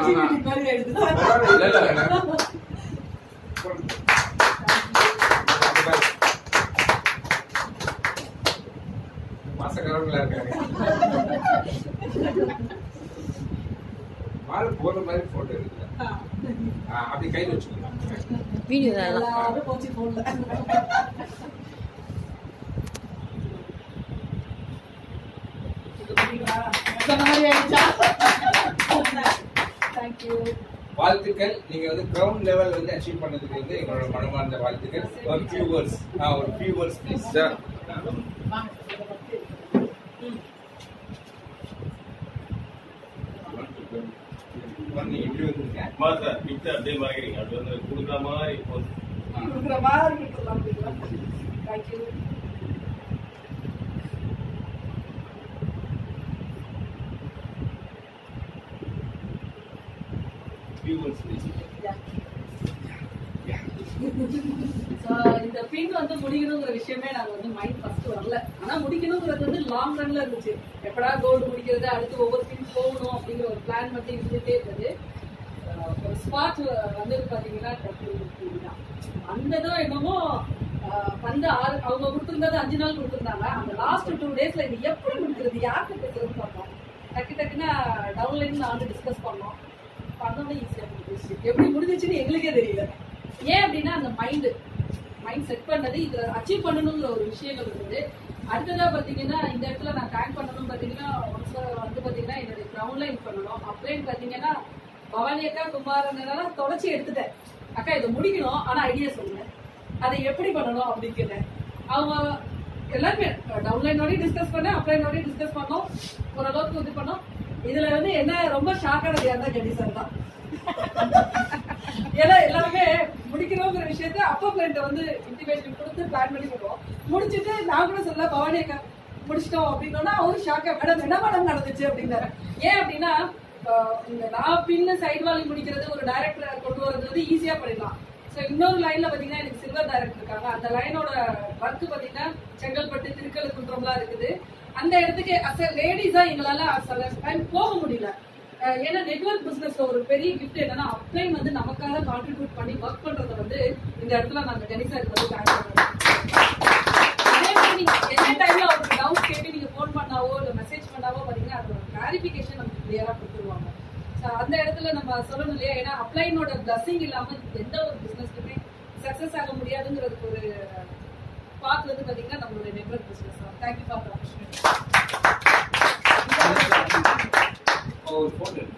activity மாதிரி ஆயிடுது sir. இல்ல, இல்ல, இல்ல. மாசக்காரங்களா இருக்காங்க மாலை போற மாதிரி போட்டோ இருக்குல்ல ஆ, அப்படி கையில் வச்சுக்கலாம் வீடியோ தான் எல்லாரும் போச்சு போன்ல சொன்ன மாதிரி ஆயிடுச்சா தேங்க்யூ வாழ்த்துக்கள் நீங்க வந்து கிரவுண்ட் லெவல் வந்து அச்சீவ் பண்ணதுக்கு வந்து எங்களோட மனமார்ந்த வாழ்த்துக்கள் ஒரு ஃபியூ வேர்ட்ஸ் ஆ ஒரு ஃபியூ வேர்ட்ஸ் ப்ளீஸ் சார் நீங்க இப்படி வந்துருங்க அம்மா சார் பிக்சர் அப்படியே மறைக்கிறீங்க அது வந்து கொடுக்குற மாதிரி இப்போ கொடுக்குற மாதிரி கொடுக்கலாம் thank you few words please So, இந்த பின் வந்து முடிக்கணுங்கிற விஷயமே நாங்க வந்து மைண்ட் ஃபர்ஸ்ட் வரல ஆனா முடிக்கணுங்கிறது வந்து லாங் ரன்ல இருந்துச்சு எப்படா கோல்டு முடிக்கிறது அடுத்து ஒவ்வொரு பின் போகணும் அப்படிங்கிற ஒரு பிளான் மட்டும் இருந்துட்டே இருந்தது அஹ் ஒரு ஸ்பாட் வந்து பாத்தீங்கன்னா டக்கு தான் வந்ததும் என்னமோ அஹ் வந்து ஆறு அவங்க கொடுத்துருந்தது அஞ்சு நாள் கொடுத்துருந்தாங்க அந்த லாஸ்ட் டூ டேஸ்ல இது எப்படி முடிக்கிறது யாருக்கு பேசுறதுன்னு பார்த்தோம் டக்கு டக்குன்னு டவுன்லைன்ல வந்து டிஸ்கஸ் பண்ணோம் பண்ணோட ஈஸியா முடிஞ்சிச்சு எப்படி முடிஞ்சிச்சுன்னு எங்களுக்கே தெரியல ஏன் அப்படின்னா அந்த மைண்டு மைண்ட் செட் பண்ணது இதுல அச்சீவ் பண்ணணுங்கிற ஒரு விஷயங்கள் இருந்தது அடுத்ததா பாத்தீங்கன்னா இந்த இடத்துல நான் டேங்க் பண்ணணும் பாத்தீங்கன்னா once வந்து பாத்தீங்கன்னா என்னுடைய கிரவுண்ட் லைன் பண்ணணும் அப்படின்னு பாத்தீங்கன்னா பவானி அக்கா குமாரனால தொடச்சி எடுத்துட்டேன் அக்கா இதை முடிக்கணும் ஆனா ஐடியா சொல்லுங்க அதை எப்படி பண்ணணும் அப்படின்னு கேட்டேன் அவங்க எல்லாருமே டவுன்லைனோடய டிஸ்கஸ் பண்ணேன் அப்ளைனோடய டிஸ்கஸ் பண்ணோம் ஓரளவுக்கு இது பண்ணோம் இதுல வந்து என்ன ரொம்ப ஷாக் ஆனது யாருன்னா கடி சார் தான் ஏன்னா எல்லாருமே முடிக்கணுங்கிற விஷயத்த அப்பா பிளான்ட்ட வந்து இன்டிமேஷன் கொடுத்து பிளான் பண்ணி பண்ணுவோம் முடிச்சிட்டு நான் கூட சொல்ல பவானி அக்கா முடிச்சிட்டோம் அப்படின்னா அவரு ஷாக்கா மேடம் என்ன மேடம் நடந்துச்சு அப்படின்னாரு ஏன் அப்படின்னா ஆஹ் இந்த நான் பின்ன சைடு வாலி முடிக்கிறது ஒரு டைரக்டர் கொண்டு வரது வந்து ஈஸியா பண்ணிடலாம் ஸோ இன்னொரு லைன்ல பாத்தீங்கன்னா எனக்கு சில்வர் டைரக்டர் இருக்காங்க அந்த லைனோட ஒர்க் பாத்தீங்கன்னா செங்கல்பட்டு திருக்கழுக்குன்றம்லாம் இருக்குது அந்த இடத்துக்கு அஸ் லேடிஸா எங்களால சில டைம் போக முடியல அஹ் ஏன்னா நெட்வொர்க் பிசினஸ்ல ஒரு பெரிய கிஃப்ட் என்னன்னா அப்ளைன் வந்து நமக்காக கான்ட்ரிபியூட் பண்ணி ஒர்க் பண்றத வந்து இந்த இடத்துல நாங்க கணிசாருக்கு வந்து தேங்க் பண்றோம் அதே மாதிரி நீங்க எந்த டைம்ல அவருக்கு டவுட் கேட்டு நீங்க ஃபோன் பண்ணாவோ இல்ல மெசேஜ் பண்ணாவோ பாத்தீங்கன்னா அதோட கிளாரிபிகேஷன் நமக்கு கிளியரா கொடுத்துருவாங்க So, அந்த இடத்துல நம்ம சொல்லணும் இல்லையா ஏன்னா அப்ளைனோட பிளஸிங் இல்லாம எந்த ஒரு பிசினஸ்க்குமே சக்சஸ் ஆக முடியாதுங்கிறதுக்கு ஒரு பாத் வந்து பாத்தீங்கன்னா நம்மளுடைய நெட்வொர்க் பிசினஸ் தான் தேங்க்யூ ஃபார் ஆப்பர்ச்சுனிட்டி ஒரு போட்டோ